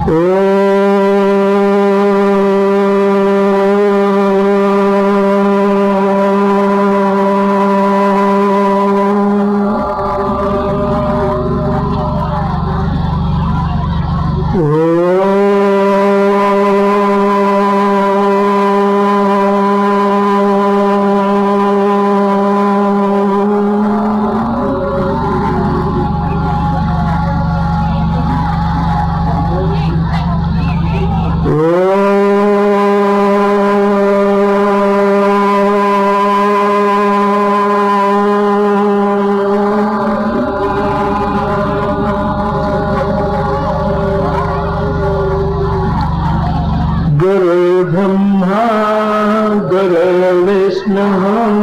गुरुर्ब्रह्मा गुरुर्विष्णुः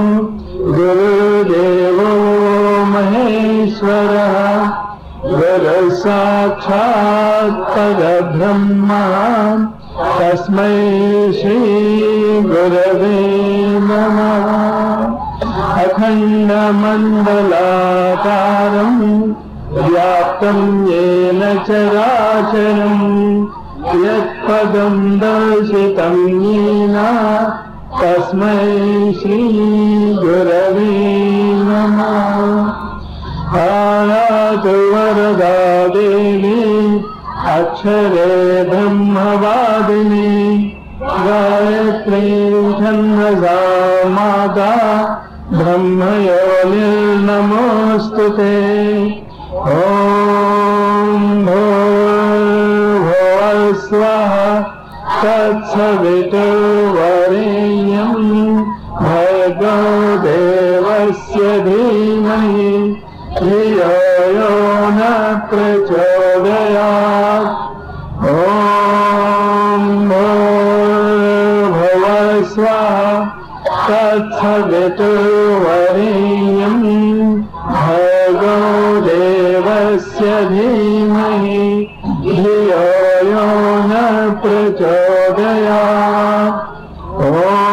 गुरुदेवो महेश्वरः गुरुः साक्षात् परब्रह्मा तस्मै श्रीगुरवे नमः अखण्डमण्डलाकारम् व्याप्तं येन चराचरम् यत्पदं दर्शितं येन तस्मै श्रीगुरवे नमः आयातु वरदा देवी अक्षरे ब्रह्मवादिनी गायत्री छन्दसा माता ब्रह्मयोनिर्नमोऽस्तु ते ॐ भूर्भुवस्वः तत्सवितुर्वरेण्यम् भर्गो देवस्य धीमहि धियो यो न प्रचोदयात् ॐ भूर्भुवस्वः तत्सवितुर्वरेण्यम् भर्गो देवस्य धीमहि धियो यो न प्रचोदयात् ॐ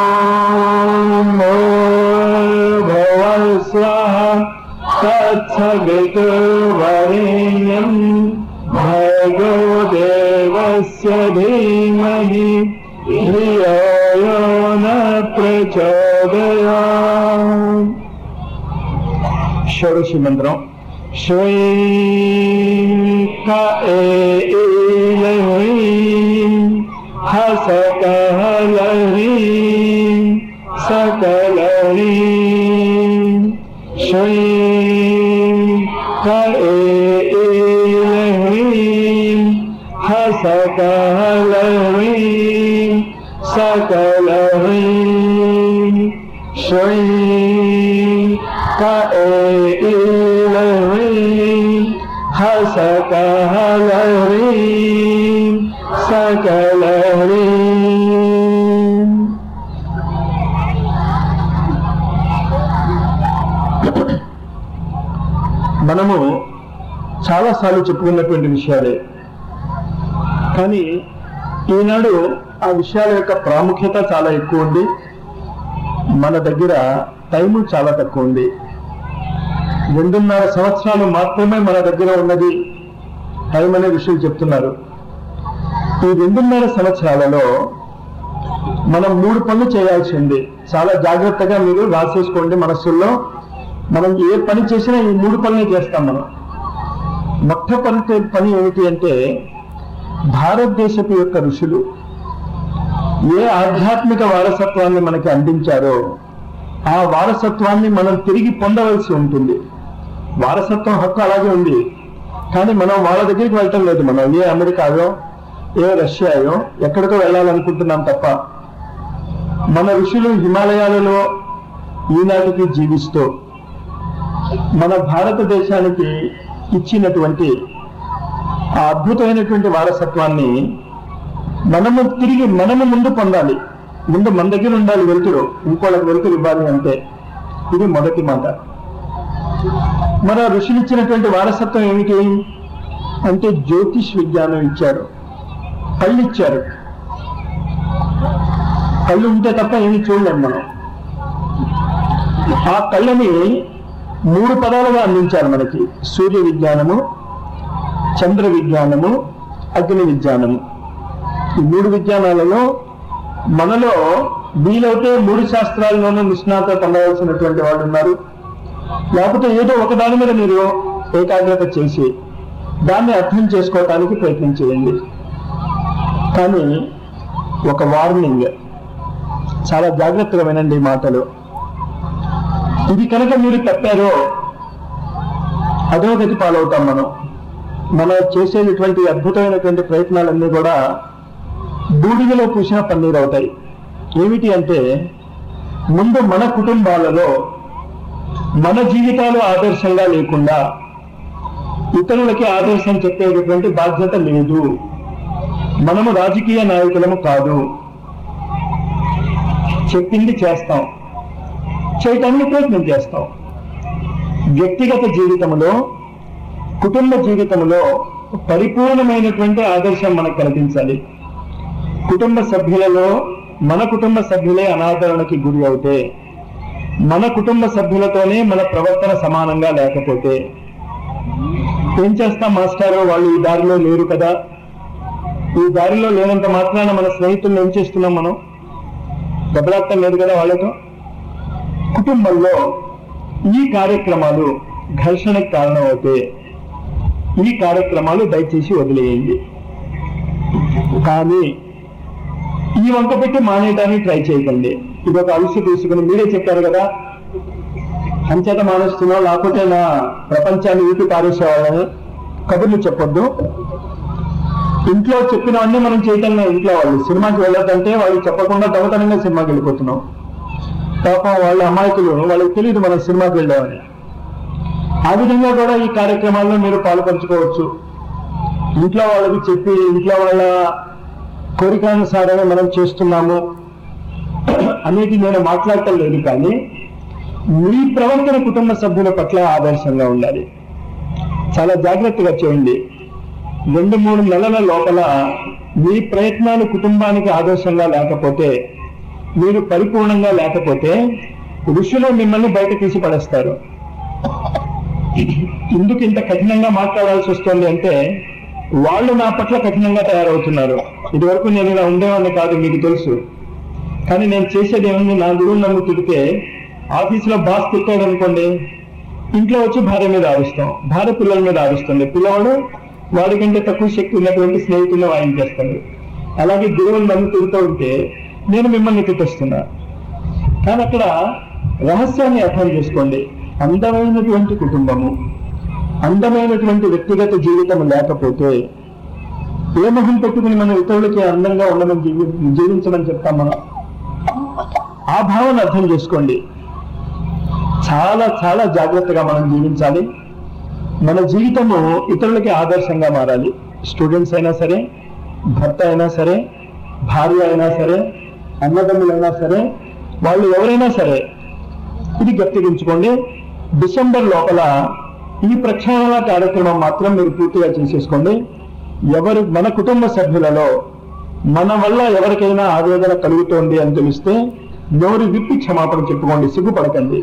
भूर्भुवस्वः तत्सवितुर्वरेण्यम् भर्गो देवस्य धीमहि धियो यो न प्रचोदयात् షోడశి మంత్రం శ్వేక హసకహలహీ సకలహీ శ్వేక హసకహలహీ సకలహీ श्री हसकहलरी सकलहरी మనము చాలాసార్లు చెప్పుకున్నటువంటి విషయాలే కానీ ఈనాడు ఆ విషయాల యొక్క ప్రాముఖ్యత చాలా ఎక్కువ ఉంది మన దగ్గర టైము చాలా తక్కువ ఉంది రెండున్నర సంవత్సరాలు మాత్రమే మన దగ్గర ఉన్నది టైం అనే విషయం చెప్తున్నారు ఈ రెండున్నర సంవత్సరాలలో మనం మూడు పనులు చేయాల్సి ఉంది చాలా జాగ్రత్తగా మీరు రాసేసుకోండి మనస్సుల్లో మనం ఏ పని చేసినా ఈ మూడు పనులే చేస్తాం మనం మొట్టమొదటి పని ఏమిటి అంటే భారతదేశపు యొక్క ఋషులు ఏ ఆధ్యాత్మిక వారసత్వాన్ని మనకి అందించారో ఆ వారసత్వాన్ని మనం తిరిగి పొందవలసి ఉంటుంది వారసత్వం హక్కు అలాగే ఉంది కానీ మనం వాళ్ళ దగ్గరికి వెళ్ళటం లేదు మనం ఏ అమెరికాయో ఏ రష్యాయో ఎక్కడికో వెళ్ళాలనుకుంటున్నాం తప్ప మన ఋషులు హిమాలయాలలో ఈనాటికి జీవిస్తూ మన భారతదేశానికి ఇచ్చినటువంటి ఆ అద్భుతమైనటువంటి వారసత్వాన్ని మనము తిరిగి మనము ముందు పొందాలి ముందు మన దగ్గర ఉండాలి వెలుతురు ఇంకోళ్ళకి వెలుతురు ఇవ్వాలి అంటే ఇది మొదటి మాట మన ఋషులు ఇచ్చినటువంటి వారసత్వం ఏమిటి అంటే జ్యోతిష్ విజ్ఞానం ఇచ్చారు కళ్ళు ఇచ్చారు కళ్ళు ఉంటే తప్ప ఏమి చూడలేం మనం ఆ కళ్ళని మూడు పదాలుగా అందించారు మనకి సూర్య విజ్ఞానము చంద్ర విజ్ఞానము అగ్ని విజ్ఞానము ఈ మూడు విజ్ఞానాలలో మనలో వీలైతే మూడు శాస్త్రాల్లోనూ నిష్ణాత పొందవలసినటువంటి వాళ్ళు ఉన్నారు లేకపోతే ఏదో ఒక దాని మీద మీరు ఏకాగ్రత చేసి దాన్ని అర్థం చేసుకోవటానికి ప్రయత్నం చేయండి కానీ ఒక వార్నింగ్ చాలా జాగ్రత్తగా వినండి ఈ మాటలు ఇది కనుక మీరు తప్పారో అధోగతి పాలవుతాం మనం మనం చేసేటటువంటి అద్భుతమైనటువంటి ప్రయత్నాలన్నీ కూడా బూడిదలో పూసిన పన్నీరు అవుతాయి ఏమిటి అంటే ముందు మన కుటుంబాలలో మన జీవితాలు ఆదర్శంగా లేకుండా ఇతరులకి ఆదర్శం చెప్పేటటువంటి బాధ్యత లేదు మనము రాజకీయ నాయకులము కాదు చెప్పింది చేస్తాం చేయటానికి ప్రయత్నం చేస్తాం వ్యక్తిగత జీవితంలో కుటుంబ జీవితంలో పరిపూర్ణమైనటువంటి ఆదర్శం మనకు కనిపించాలి కుటుంబ సభ్యులలో మన కుటుంబ సభ్యులే అనాదరణకి గురి అవుతే మన కుటుంబ సభ్యులతోనే మన ప్రవర్తన సమానంగా లేకపోతే ఏం చేస్తాం మాస్టారు వాళ్ళు ఈ దారిలో లేరు కదా ఈ దారిలో లేనంత మాత్రాన మన స్నేహితులను ఏం చేస్తున్నాం మనం దెబ్బలాడటం లేదు కదా వాళ్ళతో కుటుంబంలో ఈ కార్యక్రమాలు ఘర్షణకు కారణం అవుతే ఈ కార్యక్రమాలు దయచేసి వదిలేయండి కానీ ఈ వంక పెట్టి మానేయడానికి ట్రై చేయకండి ఇది ఒక అలసి తీసుకుని మీరే చెప్పారు కదా అంచేత మానేస్తున్నావు లేకపోతే నా ప్రపంచాన్ని ఊపి పారేసేవాళ్ళని కబుర్లు చెప్పొద్దు ఇంట్లో చెప్పినవన్నీ మనం చేయటం లేదు ఇంట్లో వాళ్ళు సినిమాకి వెళ్ళొద్దంటే వాళ్ళు చెప్పకుండా దొంగతనంగా సినిమాకి వెళ్ళిపోతున్నాం పాపం వాళ్ళ అమాయకులు వాళ్ళకి తెలియదు మనం సినిమాకి వెళ్ళామని ఆ విధంగా కూడా ఈ కార్యక్రమాల్లో మీరు పాల్పంచుకోవచ్చు ఇంట్లో వాళ్ళకి చెప్పి ఇంట్లో వాళ్ళ కోరికానుసారమే మనం చేస్తున్నాము అనేది నేను మాట్లాడటం లేదు కానీ మీ ప్రవర్తన కుటుంబ సభ్యుల పట్ల ఆదర్శంగా ఉండాలి చాలా జాగ్రత్తగా చేయండి రెండు మూడు నెలల లోపల మీ ప్రయత్నాలు కుటుంబానికి ఆదర్శంగా లేకపోతే మీరు పరిపూర్ణంగా లేకపోతే ఋషులు మిమ్మల్ని బయట తీసి పడేస్తారు ఎందుకు ఇంత కఠినంగా మాట్లాడాల్సి వస్తుంది అంటే వాళ్ళు నా పట్ల కఠినంగా తయారవుతున్నారు ఇదివరకు నేను ఇలా ఉండేవాడిని కాదు మీకు తెలుసు కానీ నేను చేసేది ఏముంది నా గురువు నన్ను తిడితే ఆఫీసులో బాస్ తిట్టాడు అనుకోండి ఇంట్లో వచ్చి భార్య మీద ఆరుస్తాం భార్య పిల్లల మీద ఆరుస్తుంది పిల్లవాడు వాడికంటే తక్కువ శక్తి ఉన్నటువంటి స్నేహితులను వాయించేస్తాడు అలాగే గురువులు నన్ను తిడుతూ ఉంటే నేను మిమ్మల్ని తిట్టేస్తున్నా కానీ అక్కడ రహస్యాన్ని అర్థం చేసుకోండి అందమైనటువంటి కుటుంబము అందమైనటువంటి వ్యక్తిగత జీవితం లేకపోతే ఏ మొహం పెట్టుకుని మనం ఇతరులకి అందంగా ఉండమని జీవి జీవించమని చెప్తాం మనం ఆ భావన అర్థం చేసుకోండి చాలా చాలా జాగ్రత్తగా మనం జీవించాలి మన జీవితము ఇతరులకి ఆదర్శంగా మారాలి స్టూడెంట్స్ అయినా సరే భర్త అయినా సరే భార్య అయినా సరే అన్నదమ్ములైనా సరే వాళ్ళు ఎవరైనా సరే ఇది గట్టిగించుకోండి డిసెంబర్ లోపల ఈ ప్రక్షాళన కార్యక్రమం మాత్రం మీరు పూర్తిగా చేసేసుకోండి ఎవరు మన కుటుంబ సభ్యులలో మన వల్ల ఎవరికైనా ఆవేదన కలుగుతోంది అని తెలిస్తే నోరు విప్పి క్షమాపణ చెప్పుకోండి సిగ్గుపడకండి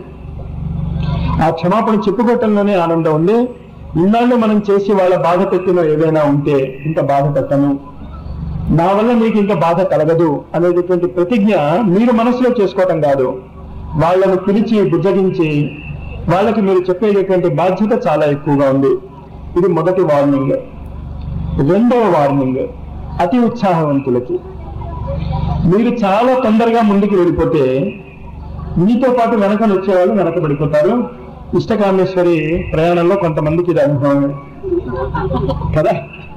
ఆ క్షమాపణ చెప్పుకోవటంలోనే ఆనందం ఉంది ఇన్నాళ్ళు మనం చేసి వాళ్ళ బాధ పెట్టిన ఏదైనా ఉంటే ఇంత బాధ పెట్టను నా వల్ల మీకు ఇంకా బాధ కలగదు అనేటటువంటి ప్రతిజ్ఞ మీరు మనసులో చేసుకోవటం కాదు వాళ్ళను పిలిచి బుజ్జగించి వాళ్ళకి మీరు చెప్పేటటువంటి బాధ్యత చాలా ఎక్కువగా ఉంది ఇది మొదటి వార్నింగ్ రెండవ వార్నింగ్ అతి ఉత్సాహవంతులకి మీరు చాలా తొందరగా ముందుకు వెళ్ళిపోతే మీతో పాటు వెనకలు వచ్చేవాళ్ళు వెనకబడిపోతారు ఇష్టకామేశ్వరి ప్రయాణంలో కొంతమందికి ఇది అనుభవం కదా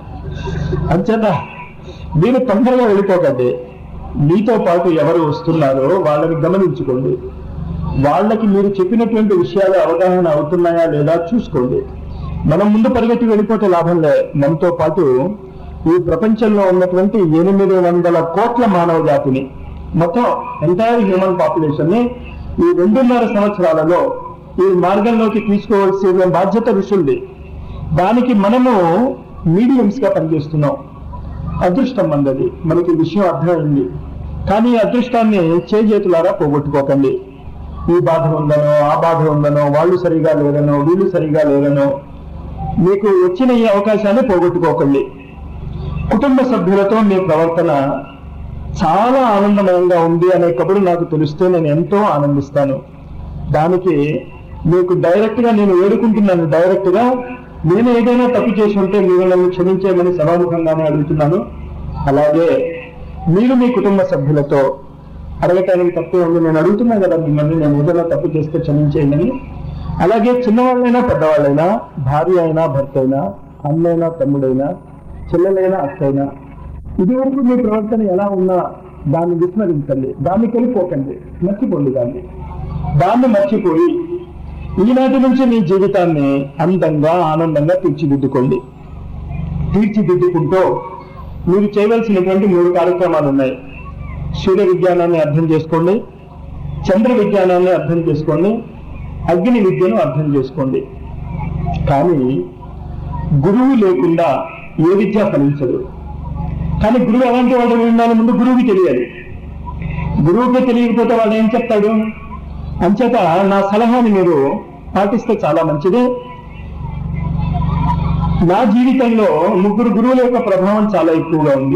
అంచేత మీరు తొందరగా వెళ్ళిపోకండి మీతో పాటు ఎవరు వస్తున్నారో వాళ్ళని గమనించుకోండి వాళ్ళకి మీరు చెప్పినటువంటి విషయాలు అవగాహన అవుతున్నాయా లేదా చూసుకోండి మనం ముందు పరిగెత్తి వెళ్ళిపోతే లాభం లే మనతో పాటు ఈ ప్రపంచంలో ఉన్నటువంటి ఎనిమిది వందల కోట్ల మానవ జాతిని మొత్తం ఎంటైర్ హ్యూమన్ పాపులేషన్ ని ఈ రెండున్నర సంవత్సరాలలో ఈ మార్గంలోకి తీసుకోవాల్సిన బాధ్యత ఋషుల్ది దానికి మనము మీడియంస్ గా పనిచేస్తున్నాం అదృష్టం మందది మనకి ఈ విషయం అర్థమైంది కానీ ఈ అదృష్టాన్ని చేజేతులారా పోగొట్టుకోకండి ఈ బాధ ఉందనో ఆ బాధ ఉందనో వాళ్ళు సరిగా లేరనో వీళ్ళు సరిగా లేరనో మీకు వచ్చిన ఈ అవకాశాన్ని పోగొట్టుకోకండి కుటుంబ సభ్యులతో మీ ప్రవర్తన చాలా ఆనందమయంగా ఉంది అనే కబురు నాకు తెలిస్తే నేను ఎంతో ఆనందిస్తాను దానికి మీకు డైరెక్ట్ గా నేను వేడుకుంటున్నాను డైరెక్ట్ గా నేను ఏదైనా తప్పు చేసి ఉంటే మీరు నన్ను క్షమించేయమని సభాముఖంగానే అడుగుతున్నాను అలాగే మీరు మీ కుటుంబ సభ్యులతో అడగటానికి తప్పే ఉంది నేను అడుగుతున్నా కదా మిమ్మల్ని నేను ఏదైనా తప్పు చేస్తే క్షమించేయమని అలాగే చిన్నవాళ్ళైనా పెద్దవాళ్ళైనా భార్య అయినా భర్త అయినా అన్నైనా తమ్ముడైనా చెల్లెలైనా అక్కైనా ఇదివరకు మీ ప్రవర్తన ఎలా ఉన్నా దాన్ని విస్మరించండి దాన్ని కలిపోకండి మర్చిపోండి దాన్ని దాన్ని మర్చిపోయి ఈనాటి నుంచి మీ జీవితాన్ని అందంగా ఆనందంగా తీర్చిదిద్దుకోండి తీర్చిదిద్దుకుంటూ మీరు చేయవలసినటువంటి మూడు కార్యక్రమాలు ఉన్నాయి సూర్య విజ్ఞానాన్ని అర్థం చేసుకోండి చంద్ర విజ్ఞానాన్ని అర్థం చేసుకోండి అగ్ని విద్యను అర్థం చేసుకోండి కానీ గురువు లేకుండా ఏ విద్య ఫలించదు కానీ గురువు ఎలాంటి వాడు ఉండాలి ముందు గురువుకి తెలియాలి గురువుకి తెలియకపోతే వాడు ఏం చెప్తాడు అంచేత నా సలహాని మీరు పాటిస్తే చాలా మంచిది నా జీవితంలో ముగ్గురు గురువుల యొక్క ప్రభావం చాలా ఎక్కువగా ఉంది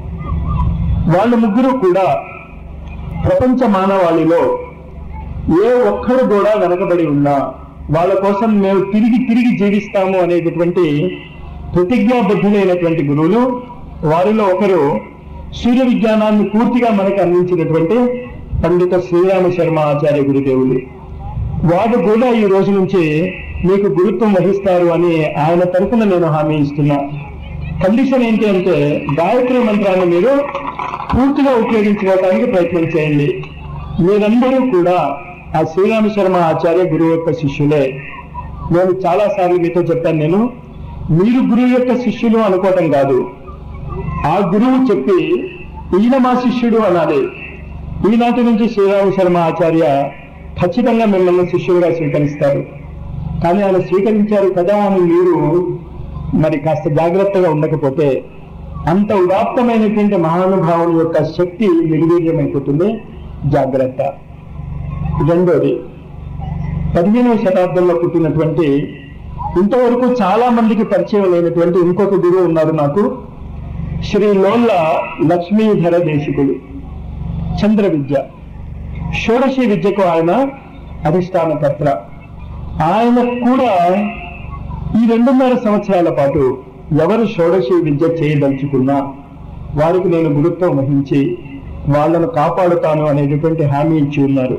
వాళ్ళు ముగ్గురు కూడా ప్రపంచ మానవాళిలో ఏ ఒక్కరు కూడా వెనకబడి ఉన్నా వాళ్ళ కోసం మేము తిరిగి తిరిగి జీవిస్తాము అనేటటువంటి ప్రతిజ్ఞాబద్ధులైనటువంటి గురువులు వారిలో ఒకరు సూర్య విజ్ఞానాన్ని పూర్తిగా మనకు అందించినటువంటి పండిత శ్రీరామ శర్మ ఆచార్య గురుదేవులు వారు కూడా ఈ రోజు నుంచి మీకు గురుత్వం వహిస్తారు అని ఆయన తరఫున నేను హామీ ఇస్తున్నా కండిషన్ ఏంటి అంటే గాయత్రి మంత్రాన్ని మీరు పూర్తిగా ఉపయోగించుకోవడానికి ప్రయత్నం చేయండి మీరందరూ కూడా ఆ శ్రీరామ శర్మ ఆచార్య గురువు యొక్క శిష్యులే నేను చాలా సార్లు మీతో చెప్పాను నేను మీరు గురువు యొక్క శిష్యులు అనుకోవటం కాదు ఆ గురువు చెప్పి ఈయన మా శిష్యుడు అనాలి ఈనాటి నుంచి శ్రీరామ శర్మ ఆచార్య ఖచ్చితంగా మిమ్మల్ని శిష్యులుగా స్వీకరిస్తారు కానీ ఆయన స్వీకరించారు కదా అని మీరు మరి కాస్త జాగ్రత్తగా ఉండకపోతే అంత ఉదాత్తమైనటువంటి మహానుభావుని యొక్క శక్తి నిర్వీర్యమైపోతుంది జాగ్రత్త రెండోది పదిహేనవ శతాబ్దంలో పుట్టినటువంటి ఇంతవరకు చాలా మందికి పరిచయం లేనటువంటి ఇంకొక గురువు ఉన్నారు నాకు శ్రీ లోల్ల లక్ష్మీధర దేశికులు చంద్ర విద్య షోడశి విద్యకు ఆయన అధిష్టానకర్త ఆయన కూడా ఈ రెండున్నర సంవత్సరాల పాటు ఎవరు షోడశి విద్య చేయదలుచుకున్నా వారికి నేను గురుత్వం వహించి వాళ్ళను కాపాడుతాను అనేటటువంటి హామీ ఇచ్చి ఉన్నారు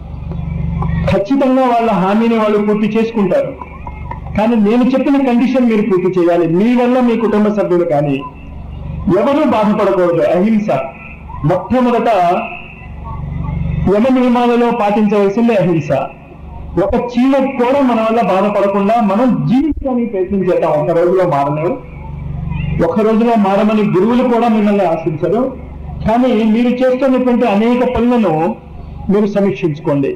ఖచ్చితంగా వాళ్ళ హామీని వాళ్ళు పూర్తి చేసుకుంటారు కానీ నేను చెప్పిన కండిషన్ మీరు పూర్తి చేయాలి మీ వల్ల మీ కుటుంబ సభ్యులు కానీ ఎవరూ బాధపడకూడదు అహింస మొట్టమొదట యమ నియమాలలో పాటించవలసింది అహింస ఒక చీమ కూడా మన వల్ల బాధపడకుండా మనం జీవించడానికి ప్రయత్నం చేద్దాం ఒక రోజులో మారలేవు ఒక రోజులో మారమని గురువులు కూడా మిమ్మల్ని ఆశించరు కానీ మీరు చేస్తున్నటువంటి అనేక పనులను మీరు సమీక్షించుకోండి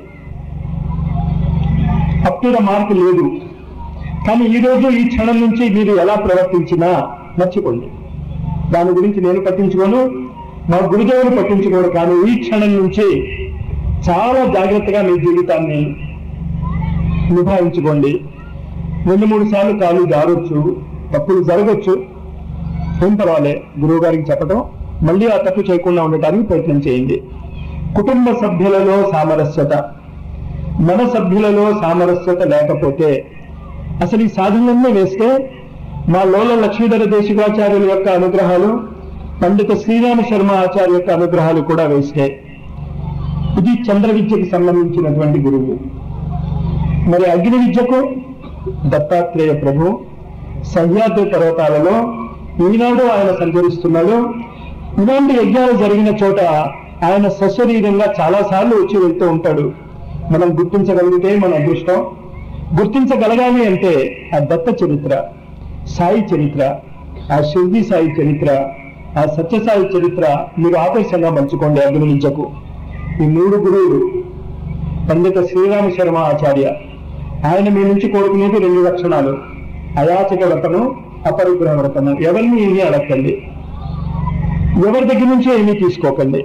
అప్పుడ మార్పు లేదు కానీ ఈ రోజు ఈ క్షణం నుంచి మీరు ఎలా ప్రవర్తించినా మర్చిపోండి దాని గురించి నేను పట్టించుకోను మా గురుదేవులు పట్టించుకోడు కానీ ఈ క్షణం నుంచి చాలా జాగ్రత్తగా మీ జీవితాన్ని నిభాయించుకోండి రెండు మూడు సార్లు కాలు జారొచ్చు తప్పులు జరగచ్చు ఏం పర్వాలే గురువు గారికి చెప్పడం మళ్ళీ ఆ తప్పు చేయకుండా ఉండటానికి ప్రయత్నం చేయండి కుటుంబ సభ్యులలో సామరస్యత మన సభ్యులలో సామరస్యత లేకపోతే అసలు ఈ సాధనలన్నీ వేస్తే మా లోల లక్ష్మీధర దేశికాచార్యుల యొక్క అనుగ్రహాలు పండిత శ్రీరామ శర్మ ఆచార్య యొక్క అనుగ్రహాలు కూడా వేస్తే ఇది చంద్ర విద్యకి సంబంధించినటువంటి గురువు మరి అగ్ని విద్యకు దత్తాత్రేయ ప్రభు సహ్యాద్రి పర్వతాలలో ఈనాడు ఆయన సంచరిస్తున్నాడు ఇలాంటి యజ్ఞాలు జరిగిన చోట ఆయన సశరీరంగా చాలా సార్లు వచ్చి వెళ్తూ ఉంటాడు మనం గుర్తించగలిగితే మన అదృష్టం గుర్తించగలగాలి అంటే ఆ దత్త చరిత్ర సాయి చరిత్ర ఆ శిల్ది సాయి చరిత్ర ఆ సత్యసాయి చరిత్ర మీరు ఆదర్శంగా మంచుకోండి అగ్ని విద్యకు ఈ మూడు గురువులు పండిత శ్రీరామ శర్మ ఆచార్య ఆయన మీ నుంచి కోరుకునేది రెండు లక్షణాలు అయాచక వ్రతము అపరిగ్రహ వ్రతము ఎవరిని ఏమీ అడగండి ఎవరి దగ్గర నుంచి ఏమీ తీసుకోకండి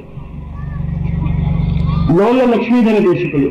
లోల లక్ష్మీధర దేశికులు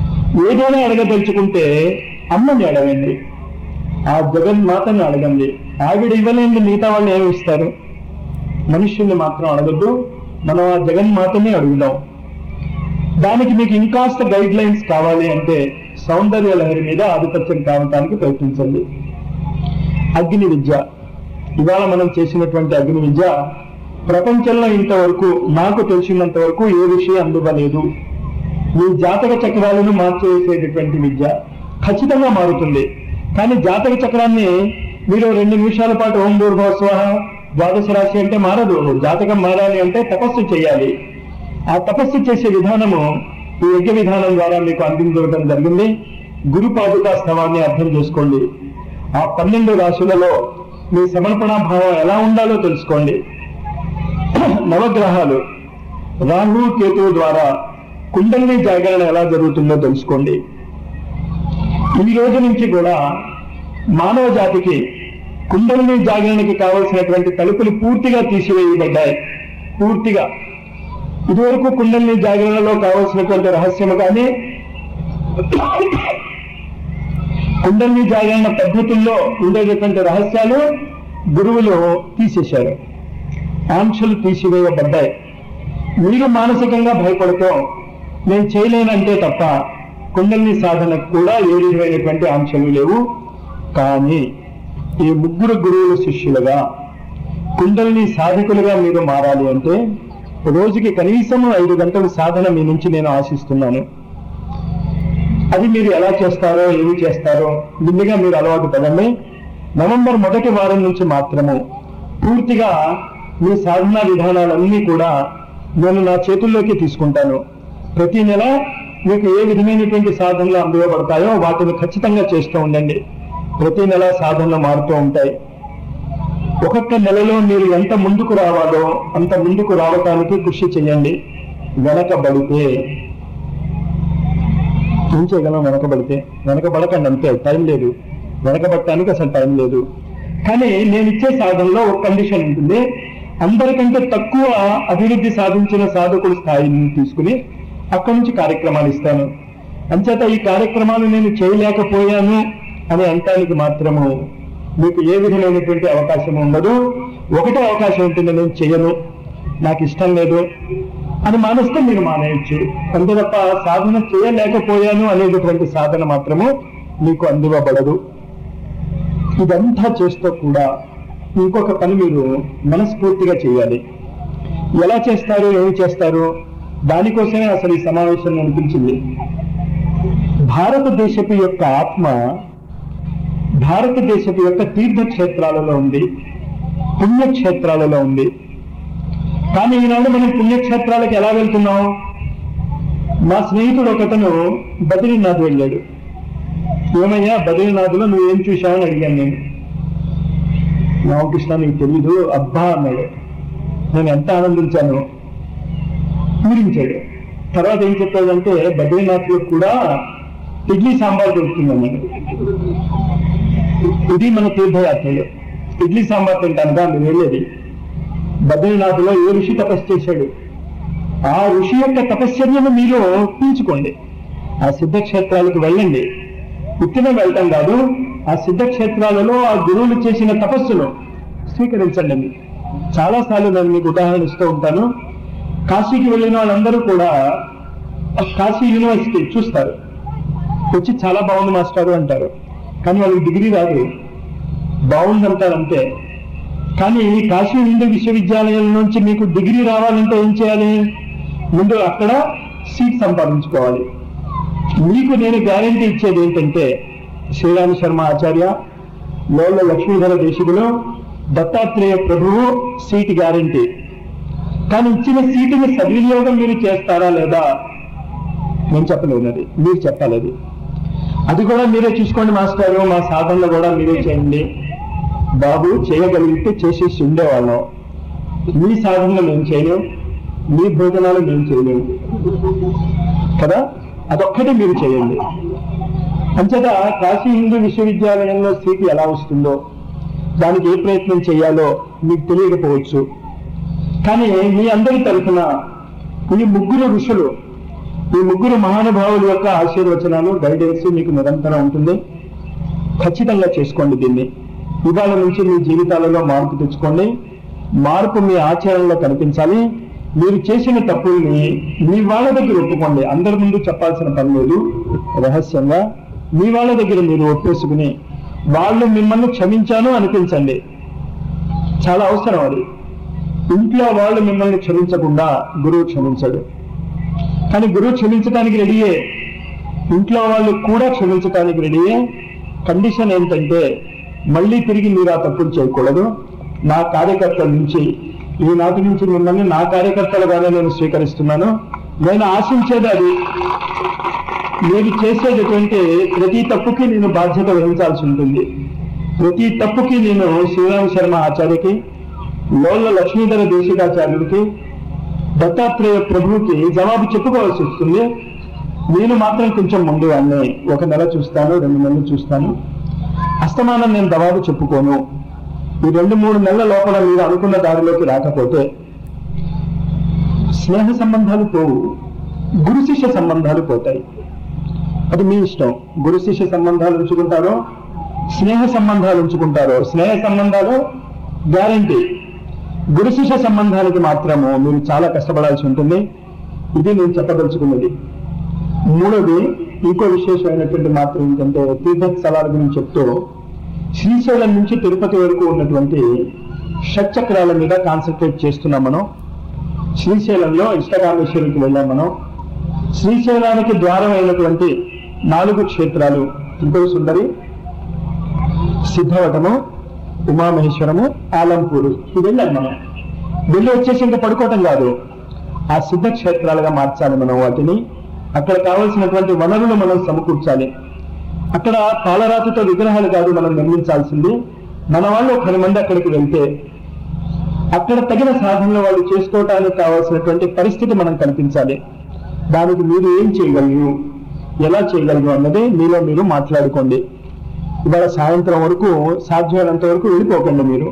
ఏదైనా అడగదలుచుకుంటే అమ్మని అడగండి ఆ జగన్మాతని అడగండి ఆవిడ ఇవ్వలేని మిగతా వాళ్ళు ఏమి ఇస్తారు మనుష్యుల్ని మాత్రం అడగద్దు మనం ఆ జగన్మాతని అడుగుదాం దానికి మీకు ఇంకాస్త గైడ్ లైన్స్ కావాలి అంటే సౌందర్య లహరి మీద ఆధిపత్యం కావటానికి ప్రయత్నించండి అగ్ని విద్య ఇవాళ మనం చేసినటువంటి అగ్ని విద్య ప్రపంచంలో ఇంతవరకు నాకు తెలిసినంత వరకు ఏ విషయం అందువలేదు మీ జాతక చక్రాలను మార్చేసేటటువంటి విద్య ఖచ్చితంగా మారుతుంది కానీ జాతక చక్రాన్ని మీరు రెండు నిమిషాల పాటు ఓం భూర్భోస్వ ద్వాదశ రాశి అంటే మారదు జాతకం మారాలి అంటే తపస్సు చేయాలి ఆ తపస్సు చేసే విధానము ఈ యజ్ఞ విధానం ద్వారా మీకు అందించడం జరిగింది గురు పాదుకా స్థవాన్ని అర్థం చేసుకోండి ఆ పన్నెండు రాశులలో మీ సమర్పణ భావం ఎలా ఉండాలో తెలుసుకోండి నవగ్రహాలు రాహు కేతువు ద్వారా కుండలిని జాగరణ ఎలా జరుగుతుందో తెలుసుకోండి ఈ రోజు నుంచి కూడా మానవ జాతికి కుండలిని జాగరణకి కావలసినటువంటి తలుపులు పూర్తిగా తీసివేయబడ్డాయి పూర్తిగా ఇదివరకు కుండలిని జాగరణలో కావలసినటువంటి రహస్యము కానీ కుండలిని జాగరణ పద్ధతుల్లో ఉండేటటువంటి రహస్యాలు గురువులు తీసేశారు ఆంక్షలు తీసివేయబడ్డాయి మీరు మానసికంగా భయపడుతూ నేను చేయలేనంటే తప్ప కుండలిని సాధనకు కూడా ఏ విధమైనటువంటి ఆంక్షలు లేవు కానీ ఈ ముగ్గురు గురువుల శిష్యులుగా కుండలిని సాధకులుగా మీరు మారాలి అంటే రోజుకి కనీసం ఐదు గంటల సాధన మీ నుంచి నేను ఆశిస్తున్నాను అది మీరు ఎలా చేస్తారో ఏమి చేస్తారో ముందుగా మీరు అలవాటు పడండి నవంబర్ మొదటి వారం నుంచి మాత్రము పూర్తిగా మీ సాధనా విధానాలన్నీ కూడా నేను నా చేతుల్లోకి తీసుకుంటాను ప్రతి నెల మీకు ఏ విధమైనటువంటి సాధనలు అందువబడతాయో వాటిని ఖచ్చితంగా చేస్తూ ఉండండి ప్రతి నెల సాధనలు మారుతూ ఉంటాయి ఒక్కొక్క నెలలో మీరు ఎంత ముందుకు రావాలో అంత ముందుకు రావటానికి కృషి చేయండి వెనకబడితే ఏం చేయగలం వెనకబడితే వెనకబడకండి అంతే టైం లేదు వెనకబడటానికి అసలు టైం లేదు కానీ నేను ఇచ్చే సాధనలో ఒక కండిషన్ ఉంటుంది అందరికంటే తక్కువ అభివృద్ధి సాధించిన సాధకుల స్థాయిని తీసుకుని అక్కడి నుంచి కార్యక్రమాలు ఇస్తాను అంచేత ఈ కార్యక్రమాలు నేను చేయలేకపోయాను అని అంటానికి మాత్రము మీకు ఏ విధమైనటువంటి అవకాశం ఉండదు ఒకటే అవకాశం ఉంటుంది నేను చేయను నాకు ఇష్టం లేదు అని మానేస్తే మీరు మానేయచ్చు అంతే తప్ప సాధన చేయలేకపోయాను అనేటటువంటి సాధన మాత్రము మీకు అందివ్వబడదు ఇదంతా చేస్తూ కూడా ఇంకొక పని మీరు మనస్ఫూర్తిగా చేయాలి ఎలా చేస్తారు ఏమి చేస్తారు దానికోసమే అసలు ఈ సమావేశం అనిపించింది భారతదేశపు యొక్క ఆత్మ భారతదేశపు యొక్క తీర్థక్షేత్రాలలో ఉంది పుణ్యక్షేత్రాలలో ఉంది కానీ ఈనాడు మనం పుణ్యక్షేత్రాలకు ఎలా వెళ్తున్నాం మా స్నేహితుడు ఒకతను బద్రీనాథ్ వెళ్ళాడు ఏమయ్యా బద్రీనాథ్లో నువ్వేం చూశావని అడిగాను నేను రామకృష్ణ నీకు తెలీదు అబ్బా అన్నాడు నేను ఎంత ఆనందించాను పూరించాడు తర్వాత ఏం చెప్పాడంటే బద్రీనాథ్లో కూడా ఇడ్లీ సాంబార్ దొరుకుతుంది అన్నాడు ఇది మన తీర్థయాత్రలు ఇడ్లీ సాంబార్ తింటానుగా మీరు వెళ్ళేది బద్రీనాథ్లో ఏ ఋషి తపస్సు చేశాడు ఆ ఋషి యొక్క తపశ్చర్యను మీరు పీల్చుకోండి ఆ సిద్ధక్షేత్రాలకు వెళ్ళండి ఉత్తిన వెళ్ళటం కాదు ఆ సిద్ధక్షేత్రాలలో ఆ గురువులు చేసిన తపస్సును స్వీకరించండి మీరు చాలాసార్లు నేను మీకు ఉదాహరణ ఇస్తూ ఉంటాను కాశీకి వెళ్ళిన వాళ్ళందరూ కూడా కాశీ యూనివర్సిటీ చూస్తారు వచ్చి చాలా బాగుంది మాస్టారు అంటారు కానీ వాళ్ళకి డిగ్రీ రాదు బాగుందంటారు అంతే కానీ కాశీ హిందూ విశ్వవిద్యాలయం నుంచి మీకు డిగ్రీ రావాలంటే ఏం చేయాలి ముందు అక్కడ సీట్ సంపాదించుకోవాలి మీకు నేను గ్యారంటీ ఇచ్చేది ఏంటంటే శ్రీరామ శర్మ ఆచార్య లోల లక్ష్మీధర దేశికులు దత్తాత్రేయ ప్రభువు సీట్ గ్యారంటీ కానీ ఇచ్చిన సీటుని సద్వినియోగం మీరు చేస్తారా లేదా నేను చెప్పలేదు అది మీరు చెప్పాలి అది అది కూడా మీరే చూసుకోండి మాస్టారు మా సాధనలో కూడా మీరే చేయండి బాబు చేయగలిగితే చేసేసి ఉండేవాళ్ళం మీ సాధనలో మేము చేయలేం మీ భోజనాలు మేము చేయలేము కదా అదొక్కటి మీరు చేయండి అంచేత కాశీ హిందూ విశ్వవిద్యాలయంలో సీటు ఎలా వస్తుందో దానికి ఏ ప్రయత్నం చేయాలో మీకు తెలియకపోవచ్చు కానీ మీ అందరి తరఫున ఈ ముగ్గురు ఋషులు ఈ ముగ్గురు మహానుభావుల యొక్క ఆశీర్వచనాలు గైడెన్స్ మీకు నిరంతరం ఉంటుంది ఖచ్చితంగా చేసుకోండి దీన్ని ఇవాళ నుంచి మీ జీవితాలలో మార్పు తెచ్చుకోండి మార్పు మీ ఆచరణలో కనిపించాలి మీరు చేసిన తప్పుల్ని మీ వాళ్ళ దగ్గర ఒప్పుకోండి అందరి ముందు చెప్పాల్సిన పని లేదు రహస్యంగా మీ వాళ్ళ దగ్గర మీరు ఒప్పేసుకుని వాళ్ళు మిమ్మల్ని క్షమించాను అనిపించండి చాలా అవసరం అది ఇంట్లో వాళ్ళు మిమ్మల్ని క్షమించకుండా గురువు క్షమించడు కానీ గురువు క్షమించడానికి రెడీయే ఇంట్లో వాళ్ళు కూడా క్షమించడానికి రెడీయే కండిషన్ ఏంటంటే మళ్ళీ తిరిగి మీరు ఆ తప్పులు చేయకూడదు నా కార్యకర్తల నుంచి ఈనాటి నుంచి మిమ్మల్ని నా కార్యకర్తలుగానే నేను స్వీకరిస్తున్నాను నేను ఆశించేది అది మీరు చేసేటటువంటి ప్రతి తప్పుకి నేను బాధ్యత వహించాల్సి ఉంటుంది ప్రతి తప్పుకి నేను శ్రీరామ శర్మ ఆచార్యకి లోళ్ళ లక్ష్మీధర దేశికాచార్యుడికి దత్తాత్రేయ ప్రభువుకి జవాబు చెప్పుకోవాల్సి వస్తుంది నేను మాత్రం కొంచెం ముందు అన్నీ ఒక నెల చూస్తాను రెండు నెలలు చూస్తాను అస్తమానం నేను జవాబు చెప్పుకోను ఈ రెండు మూడు నెలల లోపల మీరు అనుకున్న దారిలోకి రాకపోతే స్నేహ సంబంధాలు పోవు గురు శిష్య సంబంధాలు పోతాయి అది మీ ఇష్టం గురు శిష్య సంబంధాలు ఉంచుకుంటారో స్నేహ సంబంధాలు ఉంచుకుంటారో స్నేహ సంబంధాలు గ్యారంటీ గురు శిష్య సంబంధానికి మాత్రము మీరు చాలా కష్టపడాల్సి ఉంటుంది ఇది నేను చెప్పదలుచుకున్నది మూడోది ఇంకో విశేషమైనటువంటి మాత్రం ఏంటంటే తీర్థస్థలాల గురించి చెప్తూ శ్రీశైలం నుంచి తిరుపతి వరకు ఉన్నటువంటి షట్చక్రాల మీద కాన్సన్ట్రేట్ చేస్తున్నాం మనం శ్రీశైలంలో ఇష్టకామేశ్వరికి వెళ్ళాం మనం శ్రీశైలానికి ద్వారం అయినటువంటి నాలుగు క్షేత్రాలు త్రిపుర సుందరి సిద్ధవటము ఉమామహేశ్వరము ఆలంపూరు ఇది వెళ్ళాం మనం వెళ్ళి వచ్చేసి ఇంకా పడుకోవటం కాదు ఆ సిద్ధ క్షేత్రాలుగా మార్చాలి మనం వాటిని అక్కడ కావలసినటువంటి వనరులు మనం సమకూర్చాలి అక్కడ పాలరాతితో విగ్రహాలు కాదు మనం నిర్మించాల్సింది మన వాళ్ళు ఒక పది మంది అక్కడికి వెళ్తే అక్కడ తగిన సాధనలు వాళ్ళు చేసుకోవటానికి కావాల్సినటువంటి పరిస్థితి మనం కల్పించాలి దానికి మీరు ఏం చేయగలరు ఎలా చేయగలరు అన్నది మీలో మీరు మాట్లాడుకోండి ఇవాళ సాయంత్రం వరకు సాధ్యమైనంత వరకు వెళ్ళిపోకండి మీరు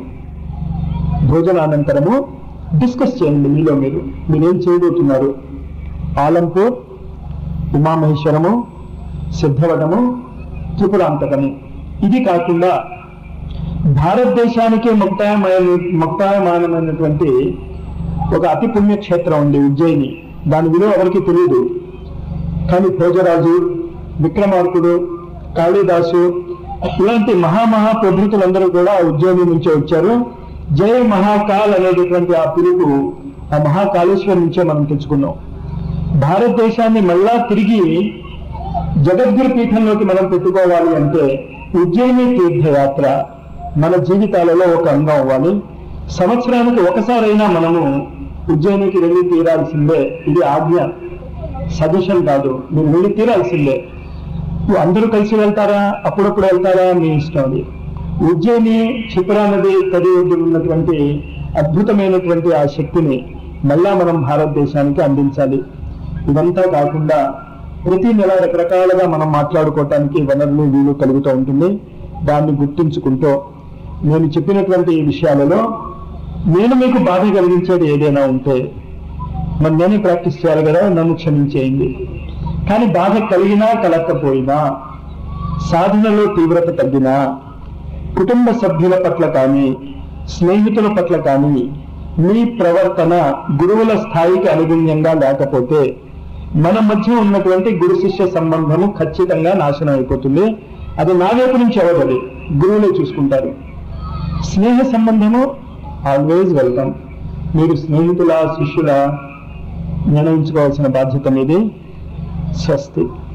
భోజనానంతరము డిస్కస్ చేయండి మీలో మీరు మీరేం చేయబోతున్నారు ఆలంపూర్ ఉమామహేశ్వరము సిద్ధవటము త్రిపురాంతకము ఇది కాకుండా భారతదేశానికి ముక్తాయమైన ముక్తాయమానమైనటువంటి ఒక అతి పుణ్యక్షేత్రం ఉంది ఉజ్జయిని దాని విలువ ఎవరికి తెలియదు కానీ భోజరాజు విక్రమార్కుడు కాళిదాసు ఇలాంటి మహామహా ప్రభృతులందరూ కూడా ఉజ్జయిని నుంచే వచ్చారు జయ మహాకాల్ అనేటటువంటి ఆ పిలుపు ఆ మహాకాళేశ్వరం నుంచే మనం తెచ్చుకున్నాం భారతదేశాన్ని మళ్ళా తిరిగి జగద్గురు పీఠంలోకి మనం పెట్టుకోవాలి అంటే ఉజ్జయిని తీర్థయాత్ర మన జీవితాలలో ఒక అంగం అవ్వాలి సంవత్సరానికి ఒకసారైనా మనము ఉజ్జయినికి వెళ్ళి తీరాల్సిందే ఇది ఆజ్ఞ సజెషన్ కాదు మీరు వెళ్ళి తీరాల్సిందే అందరూ కలిసి వెళ్తారా అప్పుడప్పుడు వెళ్తారా మీ ఇష్టం అది ఉజ్జయిని క్షిప్రా నది తడి ఒడ్డున ఉన్నటువంటి అద్భుతమైనటువంటి ఆ శక్తిని మళ్ళా మనం భారతదేశానికి అందించాలి ఇదంతా కాకుండా ప్రతి నెల రకరకాలుగా మనం మాట్లాడుకోవటానికి వనరులు వీలు కలుగుతూ ఉంటుంది దాన్ని గుర్తుంచుకుంటూ నేను చెప్పినటువంటి ఈ విషయాలలో నేను మీకు బాధ కలిగించేది ఏదైనా ఉంటే మరి నేనే ప్రాక్టీస్ చేయాలి కదా నన్ను క్షమించేయండి కానీ బాధ కలిగినా కలగకపోయినా సాధనలో తీవ్రత తగ్గినా కుటుంబ సభ్యుల పట్ల కానీ స్నేహితుల పట్ల కానీ మీ ప్రవర్తన గురువుల స్థాయికి అనుగుణ్యంగా లేకపోతే మన మధ్య ఉన్నటువంటి గురు శిష్య సంబంధము ఖచ్చితంగా నాశనం అయిపోతుంది అది నా వైపు నుంచి అవ్వదు గురువులే చూసుకుంటారు స్నేహ సంబంధము ఆల్వేజ్ వెల్కమ్ మీరు స్నేహితుల శిష్యుల నిర్ణయించుకోవాల్సిన బాధ్యత మీది స్వస్తి